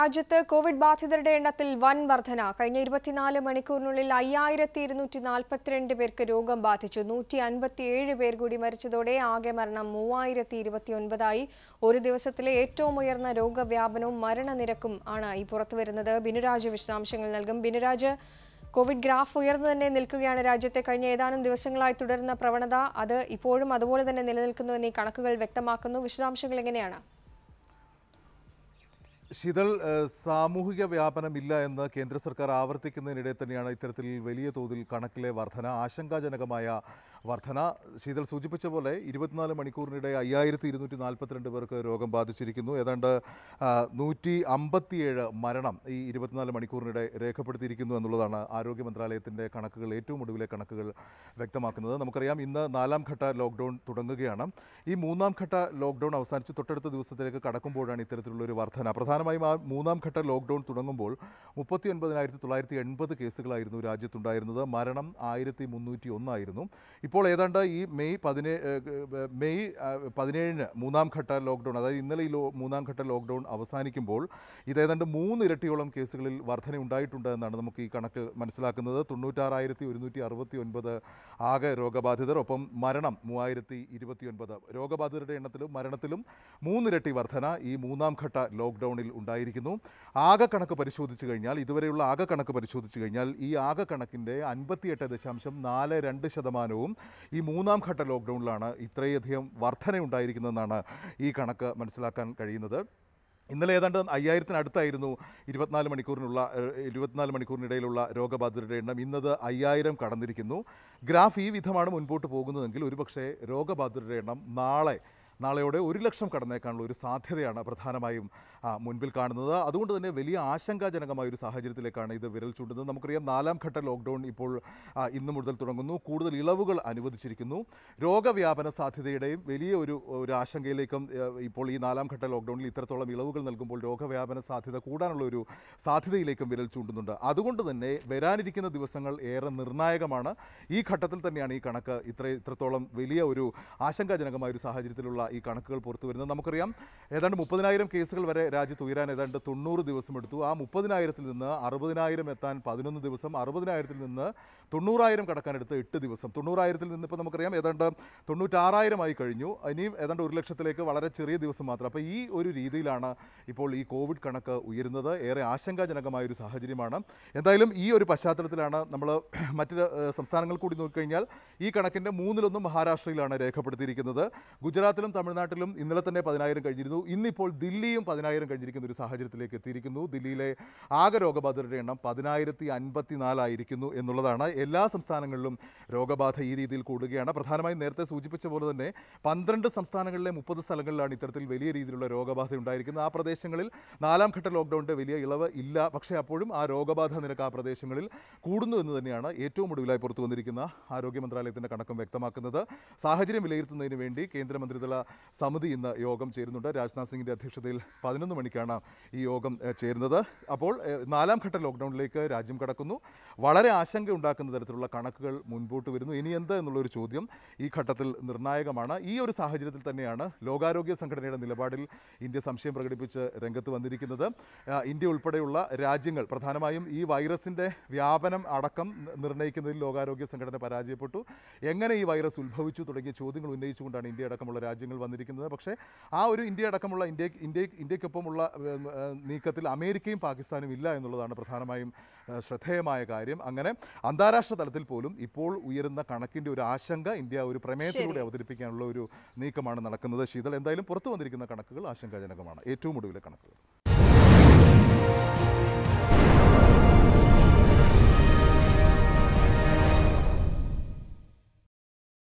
രാജ്യത്ത് കോവിഡ് ബാധിതരുടെ എണ്ണത്തിൽ വൻ വർധന കഴിഞ്ഞ ഇരുപത്തിനാല് മണിക്കൂറിനുള്ളിൽ അയ്യായിരത്തി ഇരുന്നൂറ്റി നാൽപ്പത്തിരണ്ട് പേർക്ക് രോഗം ബാധിച്ചു നൂറ്റി അൻപത്തിയേഴ് പേർ കൂടി മരിച്ചതോടെ ആകെ മരണം മൂവായിരത്തി ഇരുപത്തി ഒൻപതായി ഒരു ദിവസത്തിലെ ഏറ്റവും ഉയർന്ന രോഗവ്യാപനവും മരണനിരക്കും ആണ് ഈ പുറത്തുവരുന്നത് ബിനുരാജ് വിശദാംശങ്ങൾ നൽകും ബിനുരാജ് കോവിഡ് ഗ്രാഫ് ഉയർന്നു തന്നെ നിൽക്കുകയാണ് രാജ്യത്തെ കഴിഞ്ഞ ഏതാനും ദിവസങ്ങളായി തുടരുന്ന പ്രവണത അത് ഇപ്പോഴും അതുപോലെ തന്നെ നിലനിൽക്കുന്നുവെന്ന് ഈ കണക്കുകൾ വ്യക്തമാക്കുന്നു വിശദാംശങ്ങൾ എങ്ങനെയാണ് ശീതൾ ഏഹ്, സാമൂഹിക വ്യാപനമില്ല എന്ന് കേന്ദ്ര സർക്കാർ ആവർത്തിക്കുന്നതിനിടെ തന്നെയാണ് ഇത്തരത്തിൽ വലിയ തോതിൽ കണക്കിലെ വർധന ആശങ്കാജനകമായ വർധന ശീതൾ സൂചിപ്പിച്ച പോലെ ഇരുപത്തിനാല് മണിക്കൂറിനിടെ അയ്യായിരത്തി ഇരുന്നൂറ്റി നാൽപ്പത്തിരണ്ട് പേർക്ക് രോഗം ബാധിച്ചിരിക്കുന്നു ഏതാണ്ട് ആ, നൂറ്റി അമ്പത്തിയേഴ് മരണം ഈ ഇരുപത്തിനാല് മണിക്കൂറിനിടെ രേഖപ്പെടുത്തിയിരിക്കുന്നു എന്നുള്ളതാണ് ആരോഗ്യ മന്ത്രാലയത്തിൻ്റെ കണക്കുകൾ ഏറ്റവും ഒടുവിലെ കണക്കുകൾ വ്യക്തമാക്കുന്നത് നമുക്കറിയാം ഇന്ന് നാലാം ഘട്ട ലോക്ക്ഡൗൺ തുടങ്ങുകയാണ് ഈ മൂന്നാം ഘട്ട ലോക്ക്ഡൗൺ അവസാനിച്ച് തൊട്ടടുത്ത ദിവസത്തിലേക്ക് കടക്കുമ്പോഴാണ് ഇത്തരത്തിലുള്ള ഒരു വർധന പ്രധാനമായും ആ മൂന്നാം ഘട്ട ലോക്ക്ഡൗൺ തുടങ്ങുമ്പോൾ മുപ്പത്തി ഒൻപതിനായിരത്തി തൊള്ളായിരത്തി എൺപത് കേസുകളായിരുന്നു രാജ്യത്തുണ്ടായിരുന്നത് മരണം ആയിരത്തി മുന്നൂറ്റി ഒന്നായിരുന്നു ഇപ്പോൾ ഏതാണ്ട് ഈ മെയ് പതിനേഴ് മെയ് ആ, പതിനേഴിന് മൂന്നാം ഘട്ട ലോക്ക്ഡൗൺ അതായത് ഇന്നലെ ഈ ലോ മൂന്നാം ഘട്ട ലോക്ക്ഡൗൺ അവസാനിക്കുമ്പോൾ ഇത് ഏതാണ്ട് മൂന്ന് ഇരട്ടിയോളം കേസുകളിൽ വർധന ഉണ്ടായിട്ടുണ്ട് എന്നാണ് നമുക്ക് ഈ കണക്ക് മനസ്സിലാക്കുന്നത് തൊണ്ണൂറ്റാറായിരത്തി ഒരുന്നൂറ്റി അറുപത്തി ഒൻപത് ആകെ രോഗബാധിതർ ഒപ്പം മരണം മൂവായിരത്തി ഇരുപത്തി ഒൻപത് രോഗബാധിതരുടെ എണ്ണത്തിലും മരണത്തിലും മൂന്നിരട്ടി വർധന ഈ മൂന്നാം ഘട്ട ലോക്ക്ഡൗണിൽ ഉണ്ടായിരിക്കുന്നു ആകെ കണക്ക് പരിശോധിച്ചു കഴിഞ്ഞാൽ ഇതുവരെയുള്ള ആകെ കണക്ക് പരിശോധിച്ചു കഴിഞ്ഞാൽ ഈ ആകെ കണക്കിൻ്റെ അൻപത്തിയെട്ട് ദശാംശം നാല് രണ്ട് ശതമാനവും ഈ മൂന്നാം ഘട്ട ലോക്ക്ഡൗണിലാണ് ഇത്രയധികം വർധന ഉണ്ടായിരിക്കുന്നതെന്നാണ് ഈ കണക്ക് മനസ്സിലാക്കാൻ കഴിയുന്നത് ഇന്നലെ ഏതാണ്ട് അയ്യായിരത്തിനടുത്തായിരുന്നു ഇരുപത്തിനാല് മണിക്കൂറിനുള്ള ഏഹ്, ഇരുപത്തിനാല് മണിക്കൂറിനിടയിലുള്ള രോഗബാധിതരുടെ എണ്ണം ഇന്നത് അയ്യായിരം കടന്നിരിക്കുന്നു ഗ്രാഫ് ഈ വിധമാണ് മുൻപോട്ട് പോകുന്നതെങ്കിൽ ഒരുപക്ഷെ രോഗബാധിതരുടെ എണ്ണം നാളെ നാളെയോടെ ഒരു ലക്ഷം കടന്നേക്കാനുള്ള ഒരു സാധ്യതയാണ് പ്രധാനമായും ആ, മുൻപിൽ കാണുന്നത് അതുകൊണ്ട് തന്നെ വലിയ ആശങ്കാജനകമായ ഒരു സാഹചര്യത്തിലേക്കാണ് ഇത് വിരൽ ചൂണ്ടുന്നത് നമുക്കറിയാം നാലാം ഘട്ട ലോക്ക്ഡൗൺ ഇപ്പോൾ ആ, ഇന്ന് മുതൽ തുടങ്ങുന്നു കൂടുതൽ ഇളവുകൾ അനുവദിച്ചിരിക്കുന്നു രോഗവ്യാപന സാധ്യതയുടെയും വലിയ ഒരു ഒരു ആശങ്കയിലേക്കും ഏ, ഇപ്പോൾ ഈ നാലാം ഘട്ട ലോക്ക്ഡൗണിൽ ഇത്രത്തോളം ഇളവുകൾ നൽകുമ്പോൾ രോഗവ്യാപന സാധ്യത കൂടാനുള്ള ഒരു സാധ്യതയിലേക്കും വിരൽ ചൂണ്ടുന്നുണ്ട് അതുകൊണ്ട് തന്നെ വരാനിരിക്കുന്ന ദിവസങ്ങൾ ഏറെ നിർണായകമാണ് ഈ ഘട്ടത്തിൽ തന്നെയാണ് ഈ കണക്ക് ഇത്ര ഇത്രത്തോളം വലിയ ഒരു ആശങ്കാജനകമായ ഒരു സാഹചര്യത്തിലുള്ള ഈ കണക്കുകൾ പുറത്തു വരുന്നത് നമുക്കറിയാം ഏതാണ്ട് മുപ്പതിനായിരം കേസുകൾ വരെ രാജ്യത്ത് ഉയരാൻ ഏതാണ്ട് തൊണ്ണൂറ് ദിവസം എടുത്തു ആ മുപ്പതിനായിരത്തിൽ നിന്ന് അറുപതിനായിരം എത്താൻ പതിനൊന്ന് ദിവസം അറുപതിനായിരത്തിൽ നിന്ന് തൊണ്ണൂറായിരം കടക്കാനെടുത്ത് എട്ട് ദിവസം തൊണ്ണൂറായിരത്തിൽ നിന്ന് ഇപ്പോൾ നമുക്കറിയാം ഏതാണ്ട് തൊണ്ണൂറ്റാറായിരമായി കഴിഞ്ഞു ഇനിയും ഏതാണ്ട് ഒരു ലക്ഷത്തിലേക്ക് വളരെ ചെറിയ ദിവസം മാത്രം അപ്പോൾ ഈ ഒരു രീതിയിലാണ് ഇപ്പോൾ ഈ കോവിഡ് കണക്ക് ഉയരുന്നത് ഏറെ ആശങ്കാജനകമായ ഒരു സാഹചര്യമാണ് എന്തായാലും ഈ ഒരു പശ്ചാത്തലത്തിലാണ് നമ്മൾ മറ്റ് ഏഹ്, സംസ്ഥാനങ്ങൾ കൂടി നോക്കിക്കഴിഞ്ഞാൽ ഈ കണക്കിൻ്റെ മൂന്നിലൊന്നും മഹാരാഷ്ട്രയിലാണ് രേഖപ്പെടുത്തിയിരിക്കുന്നത് ഗുജറാത്തിലും തമിഴ്നാട്ടിലും ഇന്നലെ തന്നെ പതിനായിരം കഴിഞ്ഞിരുന്നു ഇന്നിപ്പോൾ ദില്ലിയും പതിനായിരം കഴിഞ്ഞിരിക്കുന്ന ഒരു സാഹചര്യത്തിലേക്ക് എത്തിയിരിക്കുന്നു ദില്ലിയിലെ ആകെ രോഗബാധിതരുടെ എണ്ണം പതിനായിരത്തി അൻപത്തിനാലായിരിക്കുന്നു എന്നുള്ളതാണ് എല്ലാ സംസ്ഥാനങ്ങളിലും രോഗബാധ ഈ രീതിയിൽ കൂടുകയാണ് പ്രധാനമായും നേരത്തെ സൂചിപ്പിച്ച പോലെ തന്നെ പന്ത്രണ്ട് സംസ്ഥാനങ്ങളിലെ മുപ്പത് സ്ഥലങ്ങളിലാണ് ഇത്തരത്തിൽ വലിയ രീതിയിലുള്ള രോഗബാധ ഉണ്ടായിരിക്കുന്നത് ആ പ്രദേശങ്ങളിൽ നാലാം ഘട്ട ലോക്ക്ഡൗണിൻ്റെ വലിയ ഇളവ് ഇല്ല പക്ഷേ അപ്പോഴും ആ രോഗബാധ നിരക്ക് ആ പ്രദേശങ്ങളിൽ കൂടുന്നു എന്ന് തന്നെയാണ് ഏറ്റവും ഒടുവിലായി പുറത്തു വന്നിരിക്കുന്ന ആരോഗ്യ മന്ത്രാലയത്തിൻ്റെ കണക്കും വ്യക്തമാക്കുന്നത് സാഹചര്യം വിലയിരുത്തുന്നതിന് വേണ്ടി കേന്ദ്രമന്ത്രിതല സമിതി ഇന്ന് യോഗം ചേരുന്നുണ്ട് രാജ്നാഥ് സിംഗിൻ്റെ അധ്യക്ഷതയിൽ പതിനൊന്ന് മണിക്കാണ് ഈ യോഗം ഏഹ്, ചേരുന്നത് അപ്പോൾ ഏഹ്, നാലാം ഘട്ട ലോക്ക്ഡൗണിലേക്ക് രാജ്യം കടക്കുന്നു വളരെ ആശങ്ക ഉണ്ടാക്കുന്ന തരത്തിലുള്ള കണക്കുകൾ മുൻപോട്ട് വരുന്നു ഇനി എന്ത് എന്നുള്ളൊരു ചോദ്യം ഈ ഘട്ടത്തിൽ നിർണായകമാണ് ഈ ഒരു സാഹചര്യത്തിൽ തന്നെയാണ് ലോകാരോഗ്യ സംഘടനയുടെ നിലപാടിൽ ഇന്ത്യ സംശയം പ്രകടിപ്പിച്ച് രംഗത്ത് വന്നിരിക്കുന്നത് ആ, ഇന്ത്യ ഉൾപ്പെടെയുള്ള രാജ്യങ്ങൾ പ്രധാനമായും ഈ വൈറസിൻ്റെ വ്യാപനം അടക്കം നി- നിർണ്ണയിക്കുന്നതിൽ ലോകാരോഗ്യ സംഘടന പരാജയപ്പെട്ടു എങ്ങനെ ഈ വൈറസ് ഉത്ഭവിച്ചു തുടങ്ങിയ ചോദ്യങ്ങൾ ഉന്നയിച്ചുകൊണ്ടാണ് ഇന്ത്യ അടക്കമുള്ള രാജ്യങ്ങൾ വന്നിരിക്കുന്നത് പക്ഷേ ആ ഒരു ഇന്ത്യ അടക്കമുള്ള ഇന്ത്യ ഇന്ത്യ ഇന്ത്യക്കൊപ്പമുള്ള ഏം, ഏ, നീക്കത്തിൽ അമേരിക്കയും പാകിസ്ഥാനും ഇല്ല എന്നുള്ളതാണ് പ്രധാനമായും ഏ, ശ്രദ്ധേയമായ കാര്യം അങ്ങനെ അന്താരാഷ്ട്ര തലത്തിൽ പോലും ഇപ്പോൾ ഉയരുന്ന കണക്കിൻ്റെ ഒരു ആശങ്ക ഇന്ത്യ ഒരു പ്രമേയത്തിലൂടെ അവതരിപ്പിക്കാനുള്ള ഒരു നീക്കമാണ് നടക്കുന്നത് ശീതൾ എന്തായാലും പുറത്തു വന്നിരിക്കുന്ന കണക്കുകൾ ആശങ്കാജനകമാണ് ഏറ്റവും ഒടുവിലെ കണക്കുകൾ